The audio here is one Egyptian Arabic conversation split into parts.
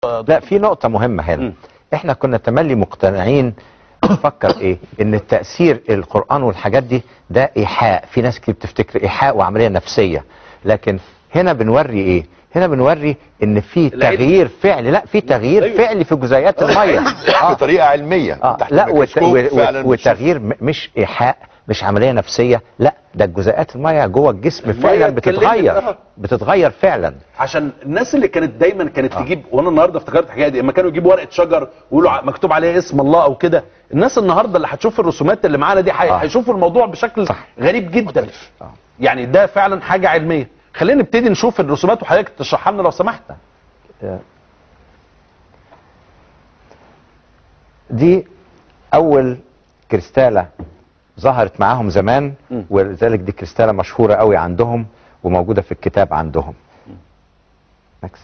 نقطه لا في نقطة مهمة هنا مم. احنا كنا تملي مقتنعين نفكر ايه ان التأثير القرآن والحاجات دي ده ايحاء في ناس كتير بتفتكر ايحاء وعملية نفسية لكن هنا بنوري ايه هنا بنوري ان في العلم. تغيير فعلي لا في تغيير أيوة. فعلي في جزيئات المية آه. بطريقه علميه آه. تحت لا وت... الميكروسكوب و... فعلا و... وتغيير م- مش ايحاء مش عملية نفسية لا ده الجزيئات المية جوه الجسم المية فعلا اتكلمت، بتتغير آه. بتتغير فعلا عشان الناس اللي كانت دايما كانت تجيب وانا النهارده افتكرت الحكايه دي لما كانوا يجيبوا ورقه شجر ويقولوا ع- مكتوب عليها اسم الله او كده الناس النهارده اللي هتشوف الرسومات اللي معانا دي هي- آه. هيشوفوا الموضوع بشكل صح. غريب جدا آه. يعني ده فعلا حاجه علميه خلينا نبتدي نشوف الرسومات وحضرتك تشرحها لنا لو سمحت دي اول كريستالة ظهرت معاهم زمان مم. ولذلك دي كريستالة مشهورة قوي عندهم وموجودة في الكتاب عندهم Next.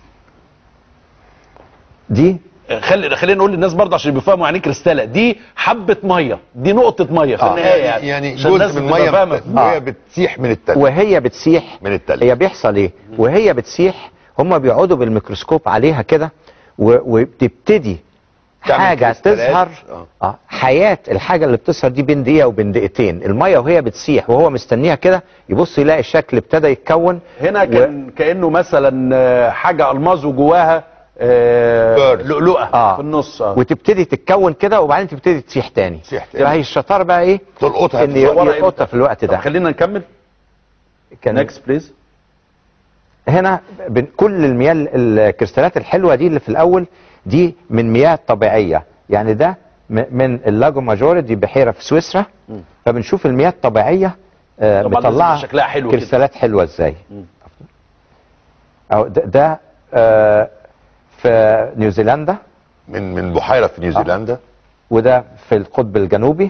دي خلي خلينا نقول للناس برضه عشان بيفهموا يعني ايه كريستاله دي حبه ميه دي نقطه ميه في آه. النهايه يعني, يعني يعني عشان الناس جزء من تبقى الميه فاهمة. بت- وهي بتسيح من التلج وهي بتسيح من التلج هي بيحصل ايه وهي بتسيح هم بيقعدوا بالميكروسكوب عليها كده و- وبتبتدي تعمل حاجة كريستالات. تظهر آه. اه حياة الحاجة اللي بتظهر دي بين دقيقة وبين دقيقتين المية وهي بتسيح وهو مستنيها كده يبص يلاقي الشكل ابتدى يتكون هنا و- كان كانه مثلا آه، حاجه الماظ وجواها آه، بيرد. لؤلؤه آه. في النص آه. وتبتدي تتكون كده وبعدين تبتدي تسيح تاني تسيح تاني. يبقى هي الشطارة بقى ايه تلقطها ان تصورها يلقطها إمتى؟ في الوقت طب ده خلينا نكمل كان نكست بليز هنا بن- كل المياه ال- الكريستالات الحلوه دي اللي في الاول دي من مياه طبيعيه يعني ده م- من اللاجو ماجوري دي بحيره في سويسرا فبنشوف المياه الطبيعيه آه، طبعاً لازم مطلعه شكلها حلو كده. كريستالات حلوه ازاي او ده, ده آه، في نيوزيلندا من من بحيره في نيوزيلندا وده في القطب الجنوبي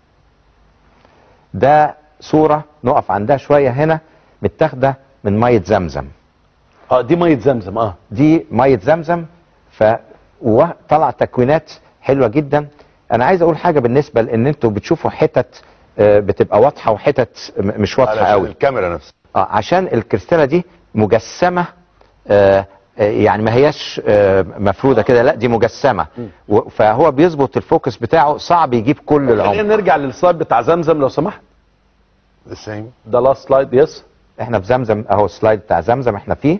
ده صوره نقف عندها شويه هنا متاخده من ميه زمزم اه دي ميه زمزم اه دي ميه زمزم ف وطلع تكوينات حلوه جدا انا عايز اقول حاجه بالنسبه لان انتوا بتشوفوا حتت آه، بتبقى واضحه وحتت م- مش واضحه علشان قوي الكاميرا نفسها اه عشان الكريستاله دي مجسمه آه آه، يعني ما هياش آه مفروده كده لا دي مجسمه و- فهو بيظبط الفوكس بتاعه صعب يجيب كل خلينا العمر نرجع للسلايد بتاع زمزم لو سمحت ذا سيم ده لاست سلايد يس احنا في زمزم اهو السلايد بتاع زمزم احنا فيه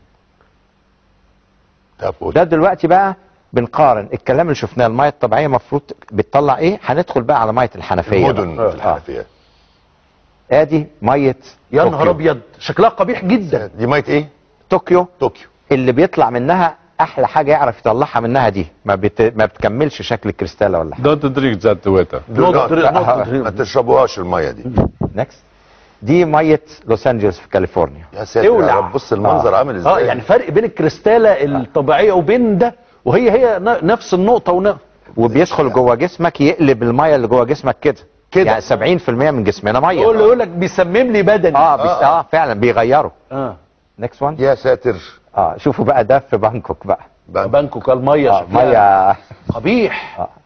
ده دلوقتي بقى بنقارن الكلام اللي شفناه الميه الطبيعيه المفروض بتطلع ايه هندخل بقى على ميه الحنفيه المدن بقى. في الحنفيه آه. ادي ميه يا طوكيو. نهار ابيض شكلها قبيح جدا دي ميه ايه طوكيو طوكيو اللي بيطلع منها احلى حاجه يعرف يطلعها منها دي ما, بت... ما بتكملش شكل الكريستاله ولا حاجه Don't drink that water. نقطة- نقطة- ما تشربوهاش الميه دي نكست دي ميه لوس انجلوس في كاليفورنيا يا ساتر يا اولع. رب بص المنظر آه. عامل ازاي اه يعني فرق بين الكريستاله الطبيعيه وبين ده وهي هي ن- نفس النقطه ون... وبيدخل جوه جسمك يقلب الميه اللي جوه جسمك كده كده. يعني 70% من جسمنا ميه يقول يقول لك بيسمم لي بدني اه بيس... اه فعلا بيغيروا اه نكست وان يا ساتر اه شوفوا بقى ده في بانكوك بقى بقى بانكوك الميه اه شكلها ميه قبيح آه.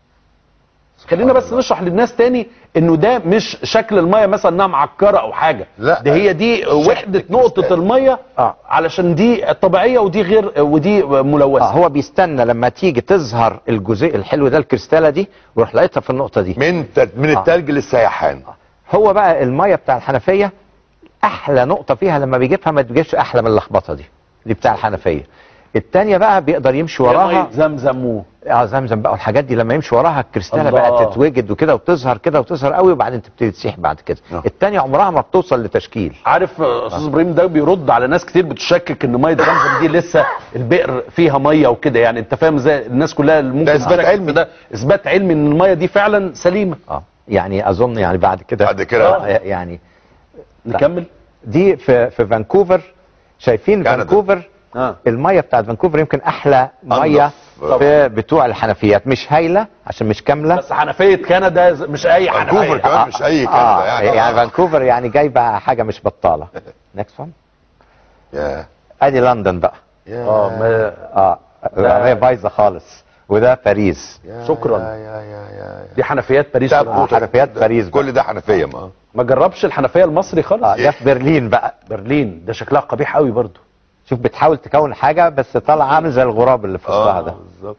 خلينا بس نشرح للناس تاني انه ده مش شكل الميه مثلا انها معكره او حاجه لا. ده هي دي شكل وحده نقطه كريستال. الميه آه. علشان دي طبيعيه ودي غير ودي ملوثه اه هو بيستنى لما تيجي تظهر الجزيء الحلو ده الكريستاله دي ويروح لاقيتها في النقطه دي من ت- من التلج للسيحان هو بقى الميه بتاع الحنفيه احلى نقطه فيها لما بيجيبها ما تجيبش احلى من اللخبطه دي دي بتاع الحنفيه التانية بقى بيقدر يمشي وراها وراها زمزم و... اه زمزم بقى والحاجات دي لما يمشي وراها الكريستاله الله. بقى تتوجد وكده وتظهر كده وتظهر قوي وبعدين تبتدي تسيح بعد كده آه. التانية عمرها ما بتوصل لتشكيل عارف آه، استاذ ابراهيم ده بيرد على ناس كتير بتشكك ان ميه زمزم دي لسه البئر فيها ميه وكده يعني انت فاهم ازاي الناس كلها اللي ممكن ده إثبات تشكك في علمي. ده اثبات علمي ان الميه دي فعلا سليمه اه يعني اظن يعني بعد كده بعد كده. آه يعني نكمل دي في في فانكوفر شايفين كندا. فانكوفر اه الميه بتاعت فانكوفر يمكن احلى ميه أنضف. في بتوع الحنفيات مش هايله عشان مش كامله بس حنفيه كندا ز- مش اي فانكوفر حنفيه كمان مش اي كندا اه يعني يعني فانكوفر يعني جايبه حاجه مش بطاله نكست وان يا ادي لندن بقى يا اه ما اه العربيه بايظه خالص وده باريس يا- شكراً. يا يا يا يا دي حنفيات باريس طب آه، حنفيات باريس بقى. كل ده حنفيه ما ما جربش الحنفيه المصري خالص اه ده في برلين بقى برلين ده شكلها قبيح قوي برضو شوف بتحاول تكون حاجه بس طالع عامل زي الغراب اللي في وسطها اه ده بالظبط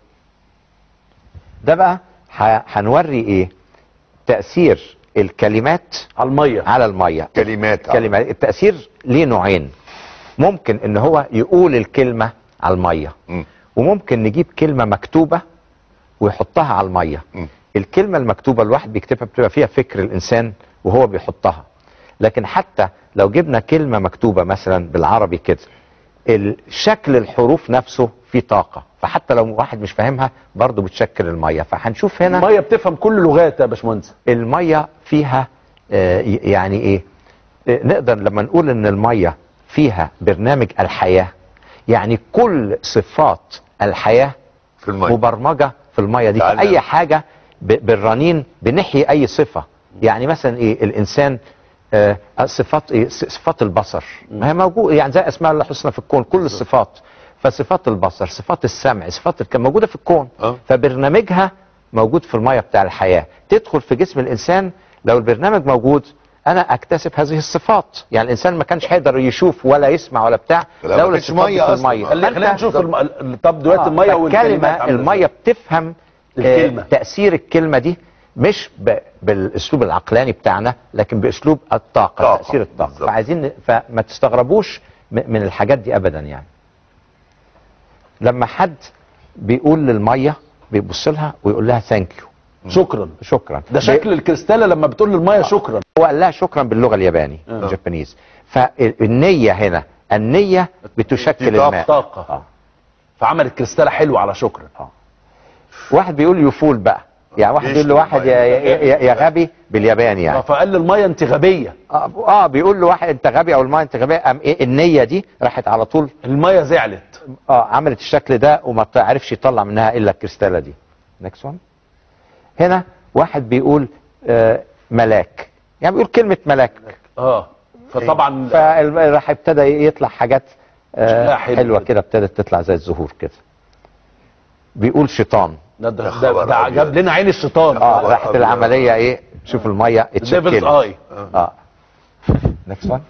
ده بقى ه- هنوري ايه تاثير الكلمات على الميه على الميه كلمات آه. كلمات التاثير ليه نوعين ممكن ان هو يقول الكلمه على الميه مم. وممكن نجيب كلمه مكتوبه ويحطها على الميه مم. الكلمه المكتوبه الواحد بيكتبها بتبقى فيها فكر الانسان وهو بيحطها لكن حتى لو جبنا كلمه مكتوبه مثلا بالعربي كده الشكل الحروف نفسه فيه طاقه فحتى لو واحد مش فاهمها برضه بتشكل الميه فهنشوف هنا الميه بتفهم كل اللغات يا باشمهندس الميه فيها آه، ي- يعني ايه آه، نقدر لما نقول ان الميه فيها برنامج الحياه يعني كل صفات الحياه في الميه مبرمجه في الميه دي تعالى. في اي حاجه ب- بالرنين بنحيي اي صفه يعني مثلا ايه الانسان آه، صفات ايه ص- صفات البصر ما هي موجوده يعني زي اسماء الله الحسنى في الكون كل الصفات فصفات البصر صفات السمع صفات الك- موجوده في الكون آه. فبرنامجها موجود في الميه بتاع الحياه تدخل في جسم الانسان لو البرنامج موجود انا اكتسب هذه الصفات يعني الانسان ما كانش هيقدر يشوف ولا يسمع ولا بتاع لا، ما لولا كانش الصفات مية دي في أصلاً. الميه خلي- خلينا فأنت- نشوف الم... ال- طب دلوقتي آه، الميه والكلمات فالكلمة عاملة الميه بتفهم الكلمة. آه تأثير الكلمة دي مش ب... بالاسلوب العقلاني بتاعنا لكن باسلوب الطاقة طاقة. تأثير الطاقة بالظبط. فعايزين ن- فما تستغربوش م... من الحاجات دي ابدا يعني لما حد بيقول للميه بيبص لها ويقول لها ثانك يو إزاي. شكرا شكرا ده شكل الكريستاله لما بتقول للميه شكرا هو قال لها شكرا باللغه الياباني آه. الجابانيز فالنية هنا النية بتشكل دي طاقة. الماء طاقه آه. فعملت كريستاله حلوه على شكرا واحد بيقول يفول بقى يعني واحد ليش بيقول لواحد يا, يا, يا, يا غبي بالياباني يعني فقال للميه انت غبيه اه, آه بيقول له واحد انت غبي او الماء انت غبي قام ايه النية دي راحت على طول الميه زعلت اه عملت الشكل ده وما تعرفش يطلع منها الا الكريستالة دي نكست وان هنا واحد بيقول آه ملاك يعني بيقول كلمة ملاك اه فطبعا فراح ابتدى يطلع حاجات شكلها آه حلو حلوة كده. كده ابتدت تطلع زي الزهور كده بيقول شيطان ده ده, يا ده, خبر ده أبيض. جاب لنا عين الشيطان اه خبر راحت أبيض. العملية ايه شوف المية ديفلز اتشكلت اي اه نكست وان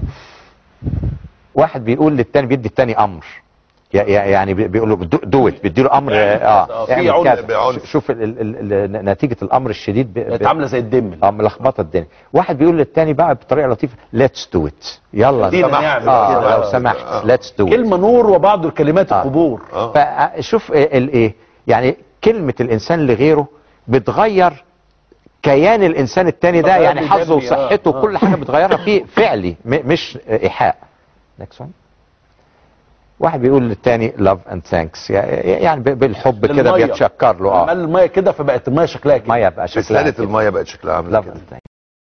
واحد بيقول للتاني بيدي التاني امر يا- يا- يعني بي- بيقول له دو ات بيدي له امر يعني اه آه، في اعمل عنف، كذا. بعنف. شوف ال ال ال نتيجة الامر الشديد ب- كانت ب- عامله زي الدم اه ملخبطه الدنيا واحد بيقول للتاني بقى بطريقه لطيفه ليتس دو ات يلا خلينا سمحت. نعمل اه كده. لو آه. سمحت آه. ليتس دو ات كلمه نور وبعض الكلمات آه. القبور اه فشوف الايه يعني كلمه الانسان لغيره بتغير كيان الانسان التاني ده بتغير يعني لي حظه دمي، آه، وصحته آه. كل حاجه بتغيرها فيه فعلي م- مش ايحاء next one. واحد بيقول للتاني لاف اند ثانكس يعني ب- بالحب كده للمية. بيتشكر له لما اه قال الميه كده فبقت الميه شكلها كده ميه بقى شكلها رسالة كده. المية بقت شكلها عامل لاف كده اند